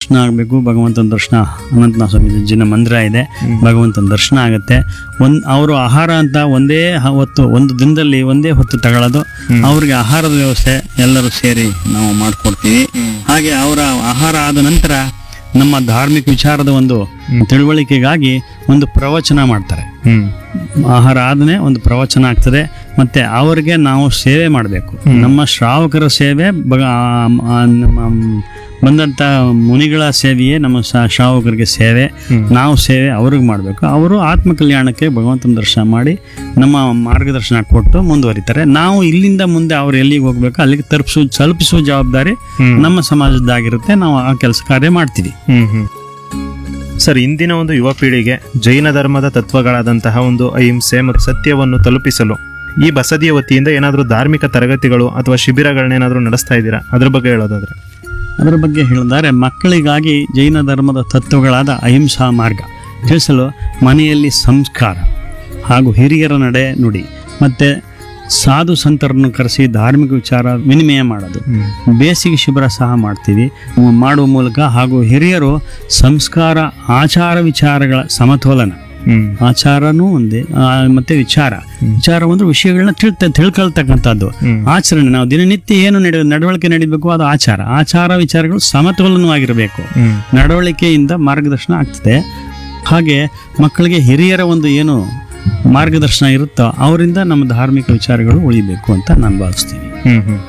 ದರ್ಶನ ಆಗಬೇಕು ಭಗವಂತನ ದರ್ಶನ ಅನಂತನಾಥ ಸ್ವಾಮಿ ಜಿನ ಮಂದಿರ ಇದೆ ಭಗವಂತನ ದರ್ಶನ ಆಗುತ್ತೆ ಒಂದ್ ಅವರು ಆಹಾರ ಅಂತ ಒಂದೇ ಹ- ಹೊತ್ತು ಒಂದು ದಿನದಲ್ಲಿ ಒಂದೇ ಹೊತ್ತು ತಗೊಳ್ಳೋದು ಅವ್ರಿಗೆ ಆಹಾರದ ವ್ಯವಸ್ಥೆ ಎಲ್ಲರೂ ಸೇರಿ ನಾವು ಮಾಡಿಕೊಡ್ತೀವಿ ಹಾಗೆ ಅವರ ಆಹಾರ ಆದ ನಂತರ ನಮ್ಮ ಧಾರ್ಮಿಕ ವಿಚಾರದ ಒಂದು ತಿಳುವಳಿಕೆಗಾಗಿ ಒಂದು ಪ್ರವಚನ ಮಾಡ್ತಾರೆ ಹ್ಮ್ ಆಹಾರ ಆದನೆ ಒಂದು ಪ್ರವಚನ ಆಗ್ತದೆ ಮತ್ತೆ ಅವರಿಗೆ ನಾವು ಸೇವೆ ಮಾಡಬೇಕು ನಮ್ಮ ಶ್ರಾವಕರ ಸೇವೆ ಬಗ ಆ- ಆ ನಮ್ಮ ಬಂದಂಥ ಮುನಿಗಳ ಸೇವೆಯೇ ನಮ್ಮ ಶ- ಶ್ರಾವಕರಿಗೆ ಸೇವೆ ನಾವು ಸೇವೆ ಅವ್ರಿಗೆ ಮಾಡಬೇಕು ಅವರು ಆತ್ಮ ಕಲ್ಯಾಣಕ್ಕೆ ಭಗವಂತನ ದರ್ಶನ ಮಾಡಿ ನಮ್ಮ ಮಾರ್ಗದರ್ಶನ ಕೊಟ್ಟು ಮುಂದುವರಿತಾರೆ ನಾವು ಇಲ್ಲಿಂದ ಮುಂದೆ ಅವ್ರು ಎಲ್ಲಿಗೆ ಹೋಗ್ಬೇಕು ಅಲ್ಲಿಗೆ ತಲುಪಿಸೋ ತಲುಪಿಸುವ ಜವಾಬ್ದಾರಿ ನಮ್ಮ ಸಮಾಜದ್ದಾಗಿರುತ್ತೆ ನಾವು ಆ ಕೆಲಸ ಕಾರ್ಯ ಮಾಡ್ತೀವಿ ಹ್ಮ್ ಹ್ಮ್ ಸರ್ ಇಂದಿನ ಒಂದು ಯುವ ಪೀಳಿಗೆ ಜೈನ ಧರ್ಮದ ತತ್ವಗಳಾದಂತಹ ಒಂದು ಅಹಿಂಸೆ ಮತ್ತು ಸತ್ಯವನ್ನು ತಲುಪಿಸಲು ಈ ಬಸದಿಯ ವತಿಯಿಂದ ಏನಾದರೂ ಧಾರ್ಮಿಕ ತರಗತಿಗಳು ಅಥವಾ ಶಿಬಿರಗಳನ್ನೇನಾದರೂ ನಡೆಸ್ತಾ ಇದ್ದೀರಾ ಅದ್ರ ಬಗ್ಗೆ ಹೇಳೋದಾದ್ರೆ ಅದರ ಬಗ್ಗೆ ಹೇಳಿದರೆ ಮಕ್ಕಳಿಗಾಗಿ ಜೈನ ಧರ್ಮದ ತತ್ವಗಳಾದ ಅಹಿಂಸಾ ಮಾರ್ಗ ತಿಳಿಸಲು ಮನೆಯಲ್ಲಿ ಸಂಸ್ಕಾರ ಹಾಗೂ ಹಿರಿಯರ ನಡೆ ನುಡಿ ಮತ್ತು ಸಾಧು ಸಂತರನ್ನು ಕರೆಸಿ ಧಾರ್ಮಿಕ ವಿಚಾರ ವಿನಿಮಯ ಮಾಡೋದು ಬೇಸಿಗೆ ಶಿಬಿರ ಸಹ ಮಾಡ್ತೀವಿ ಮಾಡುವ ಮೂಲಕ ಹಾಗೂ ಹಿರಿಯರು ಸಂಸ್ಕಾರ ಆಚಾರ ವಿಚಾರಗಳ ಸಮತೋಲನ ಹ್ಮ್ ಆಚಾರನೂ ಒಂದೇ ಆ, ಮತ್ತೆ ವಿಚಾರ ವಿಚಾರ ಅಂದ್ರೆ ವಿಷಯಗಳನ್ನ ತಿಳ್ತ ತಿಳ್ಕೊಳ್ತಕ್ಕಂಥದ್ದು ಆಚರಣೆ ನಾವು ದಿನನಿತ್ಯ ಏನು ನಡೆ ನಡವಳಿಕೆ ನಡಿಬೇಕು ಅದು ಆಚಾರ ಆಚಾರ ವಿಚಾರಗಳು ಸಮತೋಲನವಾಗಿರಬೇಕು ಹ್ಮ್ ನಡವಳಿಕೆಯಿಂದ ಮಾರ್ಗದರ್ಶನ ಆಗ್ತದೆ ಹಾಗೆ ಮಕ್ಕಳಿಗೆ ಹಿರಿಯರ ಒಂದು ಏನು ಮಾರ್ಗದರ್ಶನ ಇರುತ್ತೋ ಅವರಿಂದ ನಮ್ಮ ಧಾರ್ಮಿಕ ವಿಚಾರಗಳು ಉಳಿಬೇಕು ಅಂತ ನಾನು ಭಾವಿಸ್ತೀನಿ ಹ್ಮ್ ಹ್ಮ್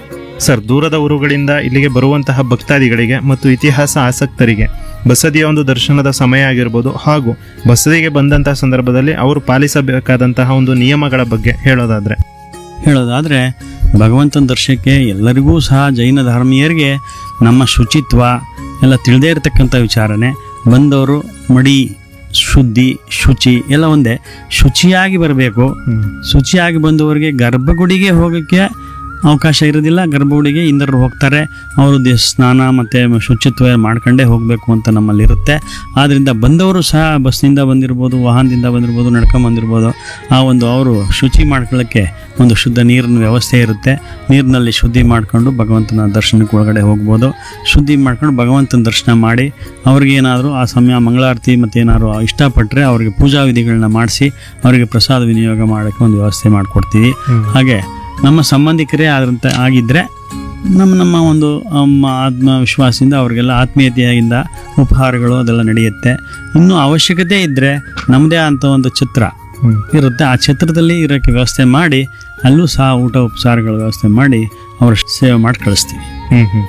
ಸರ್ ದೂರದ ಊರುಗಳಿಂದ ಇಲ್ಲಿಗೆ ಬರುವಂತಹ ಭಕ್ತಾದಿಗಳಿಗೆ ಮತ್ತು ಇತಿಹಾಸ ಆಸಕ್ತರಿಗೆ ಬಸದಿಯ ಒಂದು ದರ್ಶನದ ಸಮಯ ಆಗಿರ್ಬೋದು ಹಾಗೂ ಬಸದಿಗೆ ಬಂದಂತಹ ಸಂದರ್ಭದಲ್ಲಿ ಅವರು ಪಾಲಿಸಬೇಕಾದಂತಹ ಒಂದು ನಿಯಮಗಳ ಬಗ್ಗೆ ಹೇಳೋದಾದ್ರೆ ಹೇಳೋದಾದರೆ ಭಗವಂತನ ದರ್ಶನಕ್ಕೆ ಎಲ್ಲರಿಗೂ ಸಹ ಜೈನ ಧರ್ಮೀಯರಿಗೆ ನಮ್ಮ ಶುಚಿತ್ವ ಎಲ್ಲ ತಿಳಿದೇ ಇರತಕ್ಕಂಥ ವಿಚಾರನೆ ಬಂದವರು ಮಡಿ ಶುದ್ಧಿ ಶುಚಿ ಎಲ್ಲ ಒಂದೇ ಶುಚಿಯಾಗಿ ಬರಬೇಕು ಶುಚಿಯಾಗಿ ಬಂದವರಿಗೆ ಗರ್ಭಗುಡಿಗೆ ಹೋಗೋಕ್ಕೆ ಅವಕಾಶ ಇರೋದಿಲ್ಲ ಗರ್ಭಗುಡಿಗೆ ಇಂದ್ರರು ಹೋಗ್ತಾರೆ ಅವರು ದೇ ಸ್ನಾನ ಮತ್ತು ಶುಚಿತ್ವ ಮಾಡ್ಕೊಂಡೇ ಹೋಗಬೇಕು ಅಂತ ನಮ್ಮಲ್ಲಿ ಇರುತ್ತೆ ಆದ್ದರಿಂದ ಬಂದವರು ಸಹ ಬಸ್ನಿಂದ ಬಂದಿರ್ಬೋದು ವಾಹನದಿಂದ ಬಂದಿರ್ಬೋದು ನಡ್ಕೊಂಡ್ ಬಂದಿರ್ಬೋದು ಆ ಒಂದು ಅವರು ಶುಚಿ ಮಾಡ್ಕೊಳ್ಳೋಕ್ಕೆ ಒಂದು ಶುದ್ಧ ನೀರಿನ ವ್ಯವಸ್ಥೆ ಇರುತ್ತೆ ನೀರಿನಲ್ಲಿ ಶುದ್ಧಿ ಮಾಡಿಕೊಂಡು ಭಗವಂತನ ದರ್ಶನಕ್ಕೆ ಒಳಗಡೆ ಹೋಗ್ಬೋದು ಶುದ್ಧಿ ಮಾಡ್ಕೊಂಡು ಭಗವಂತನ ದರ್ಶನ ಮಾಡಿ ಅವ್ರಿಗೇನಾದರೂ ಆ ಸಮಯ ಮಂಗಳಾರತಿ ಮತ್ತು ಏನಾದ್ರು ಇಷ್ಟಪಟ್ಟರೆ ಅವರಿಗೆ ಪೂಜಾ ವಿಧಿಗಳನ್ನ ಮಾಡಿಸಿ ಅವರಿಗೆ ಪ್ರಸಾದ ವಿನಿಯೋಗ ಮಾಡೋಕ್ಕೆ ಒಂದು ವ್ಯವಸ್ಥೆ ಮಾಡಿಕೊಡ್ತೀವಿ ಹಾಗೆ ನಮ್ಮ ಸಂಬಂಧಿಕರೇ ಆದಂಥ ಆಗಿದ್ದರೆ ನಮ್ಮ ನಮ್ಮ ಒಂದು ಅಮ್ಮ ಆತ್ಮವಿಶ್ವಾಸದಿಂದ ಅವರಿಗೆಲ್ಲ ಆತ್ಮೀಯತೆಯಿಂದ ಉಪಹಾರಗಳು ಅದೆಲ್ಲ ನಡೆಯುತ್ತೆ ಇನ್ನೂ ಅವಶ್ಯಕತೆ ಇದ್ದರೆ ನಮ್ಮದೇ ಅಂತ ಒಂದು ಚಿತ್ರ ಇರುತ್ತೆ ಆ ಛತ್ರದಲ್ಲಿ ಇರೋಕ್ಕೆ ವ್ಯವಸ್ಥೆ ಮಾಡಿ ಅಲ್ಲೂ ಸಹ ಊಟ ಉಪಚಾರಗಳ ವ್ಯವಸ್ಥೆ ಮಾಡಿ ಅವರ ಸೇವೆ ಮಾಡಿ ಕಳಿಸ್ತೀವಿ ಹ್ಮ್ ಹ್ಮ್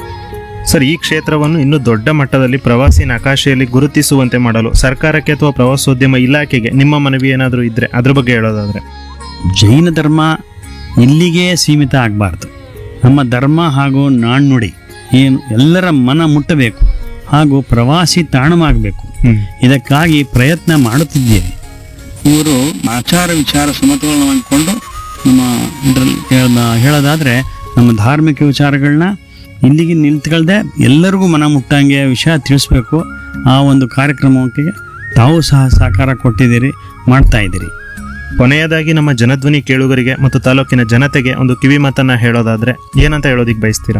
ಸರ್ ಈ ಕ್ಷೇತ್ರವನ್ನು ಇನ್ನೂ ದೊಡ್ಡ ಮಟ್ಟದಲ್ಲಿ ಪ್ರವಾಸಿ ನಕಾಶೆಯಲ್ಲಿ ಗುರುತಿಸುವಂತೆ ಮಾಡಲು ಸರ್ಕಾರಕ್ಕೆ ಅಥವಾ ಪ್ರವಾಸೋದ್ಯಮ ಇಲಾಖೆಗೆ ನಿಮ್ಮ ಮನವಿ ಏನಾದರೂ ಇದ್ರೆ ಅದ್ರ ಬಗ್ಗೆ ಹೇಳೋದಾದ್ರೆ ಜೈನ ಧರ್ಮ ಇಲ್ಲಿಗೆ ಸೀಮಿತ ಆಗಬಾರ್ದು ನಮ್ಮ ಧರ್ಮ ಹಾಗೂ ನಾಣ್ಣುಡಿ ಏನು ಎಲ್ಲರ ಮನ ಮುಟ್ಟಬೇಕು ಹಾಗೂ ಪ್ರವಾಸಿ ತಾಣವಾಗಬೇಕು ಹ್ಮ್ ಇದಕ್ಕಾಗಿ ಪ್ರಯತ್ನ ಮಾಡುತ್ತಿದ್ದೇವೆ ಇವರು ಆಚಾರ ವಿಚಾರ ಸಮತೋಲನವಾಗಿಕೊಂಡು ನಮ್ಮ ಇದರಲ್ಲಿ ಹೇಳೋದಾದರೆ ನಮ್ಮ ಧಾರ್ಮಿಕ ವಿಚಾರಗಳನ್ನ ಇಲ್ಲಿಗೆ ನಿಲ್ತ್ಕೊಳ್ದೆ ಎಲ್ಲರಿಗೂ ಮನ ಮುಟ್ಟಂಗೆ ವಿಷಯ ತಿಳಿಸ್ಬೇಕು ಆ ಒಂದು ಕಾರ್ಯಕ್ರಮಕ್ಕೆ ತಾವು ಸಹ ಸಹಕಾರ ಕೊಟ್ಟಿದ್ದೀರಿ ಮಾಡ್ತಾ ಇದ್ದೀರಿ ಕೊನೆಯದಾಗಿ ನಮ್ಮ ಜನಧ್ವನಿ ಕೇಳುಗರಿಗೆ ಮತ್ತು ತಾಲೂಕಿನ ಜನತೆಗೆ ಒಂದು ಕಿವಿ ಮಾತನ್ನ ಹೇಳೋದಾದ್ರೆ ಏನಂತ ಹೇಳೋದಿಕ್ ಬಯಸ್ತೀರಾ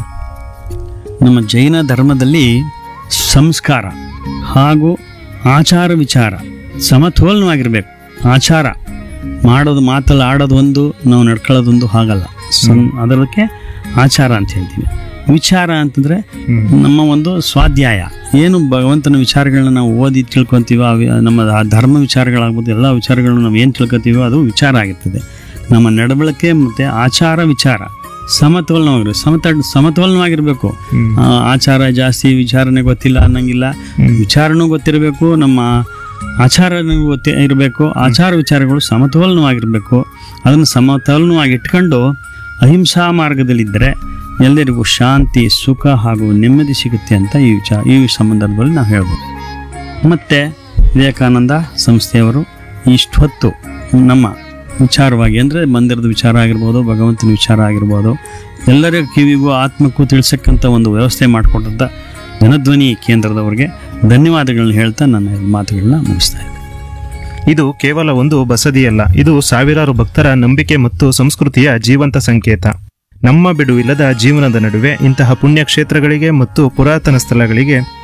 ನಮ್ಮ ಜೈನ ಧರ್ಮದಲ್ಲಿ ಸಂಸ್ಕಾರ ಹಾಗೂ ಆಚಾರ ವಿಚಾರ ಸಮತೋಲನವಾಗಿರಬೇಕು ಆಚಾರ ಮಾಡೋದು ಮಾತಲ್ಲಿ ಆಡೋದು ಒಂದು ನಾವು ನಡ್ಕೊಳ್ಳೋದೊಂದು ಹಾಗಲ್ಲ ಸಂ ಅದಕ್ಕೆ ಆಚಾರ ಅಂತ ಹೇಳ್ತೀವಿ ವಿಚಾರ ಅಂತಂದರೆ ನಮ್ಮ ಒಂದು ಸ್ವಾಧ್ಯಾಯ ಏನು ಭಗವಂತನ ವಿಚಾರಗಳನ್ನ ನಾವು ಓದಿ ತಿಳ್ಕೊತೀವೋ ಆ ವಿ- ನಮ್ಮ ಆ ಧರ್ಮ ವಿಚಾರಗಳಾಗ್ಬೋದು ಎಲ್ಲ ವಿಚಾರಗಳನ್ನು ನಾವು ಏನು ತಿಳ್ಕೊತೀವೋ ಅದು ವಿಚಾರ ಆಗಿರ್ತದೆ ನಮ್ಮ ನಡವಳಿಕೆ ಮತ್ತು ಆಚಾರ ವಿಚಾರ ಸಮತೋಲನವಾಗಿರ್ಬೇಕು ಸಮತ ಸಮತೋಲನವಾಗಿರಬೇಕು ಆ, ಆಚಾರ ಜಾಸ್ತಿ ವಿಚಾರನೆ ಗೊತ್ತಿಲ್ಲ ಅನ್ನಂಗಿಲ್ಲ ವಿಚಾರನೂ ಗೊತ್ತಿರಬೇಕು ನಮ್ಮ ಆಚಾರನೂ ಗೊತ್ತಿ ಇರಬೇಕು ಆಚಾರ ವಿಚಾರಗಳು ಸಮತೋಲನವಾಗಿರಬೇಕು ಅದನ್ನು ಸಮತೋಲನವಾಗಿ ಇಟ್ಕೊಂಡು ಅಹಿಂಸಾ ಮಾರ್ಗದಲ್ಲಿದ್ದರೆ ಎಲ್ಲರಿಗೂ ಶಾಂತಿ ಸುಖ ಹಾಗೂ ನೆಮ್ಮದಿ ಸಿಗುತ್ತೆ ಅಂತ ಈ ವಿಚಾರ ಈ ಸಂದರ್ಭದಲ್ಲಿ ನಾವು ಹೇಳ್ಬೋದು ಮತ್ತು ವಿವೇಕಾನಂದ ಸಂಸ್ಥೆಯವರು ಇಷ್ಟೊತ್ತು ನಮ್ಮ ವಿಚಾರವಾಗಿ ಅಂದರೆ ಮಂದಿರದ ವಿಚಾರ ಆಗಿರ್ಬೋದು ಭಗವಂತನ ವಿಚಾರ ಆಗಿರ್ಬೋದು ಎಲ್ಲರ ಕಿವಿಗೂ ಆತ್ಮಕ್ಕೂ ತಿಳಿಸಕ್ಕಂಥ ಒಂದು ವ್ಯವಸ್ಥೆ ಮಾಡಿಕೊಟ್ಟಂಥ ಜನಧ್ವನಿ ಕೇಂದ್ರದವರಿಗೆ ಧನ್ಯವಾದಗಳನ್ನ ಹೇಳ್ತಾ ನನ್ನ ಮಾತುಗಳನ್ನ ಮುಗಿಸ್ತಾ ಇದ್ದೀನಿ ಇದು ಕೇವಲ ಒಂದು ಬಸದಿಯಲ್ಲ ಇದು ಸಾವಿರಾರು ಭಕ್ತರ ನಂಬಿಕೆ ಮತ್ತು ಸಂಸ್ಕೃತಿಯ ಜೀವಂತ ಸಂಕೇತ ನಮ್ಮ ಬಿಡುವಿಲ್ಲದ ಜೀವನದ ನಡುವೆ ಇಂತಹ ಪುಣ್ಯ ಕ್ಷೇತ್ರಗಳಿಗೆ ಮತ್ತು ಪುರಾತನ ಸ್ಥಳಗಳಿಗೆ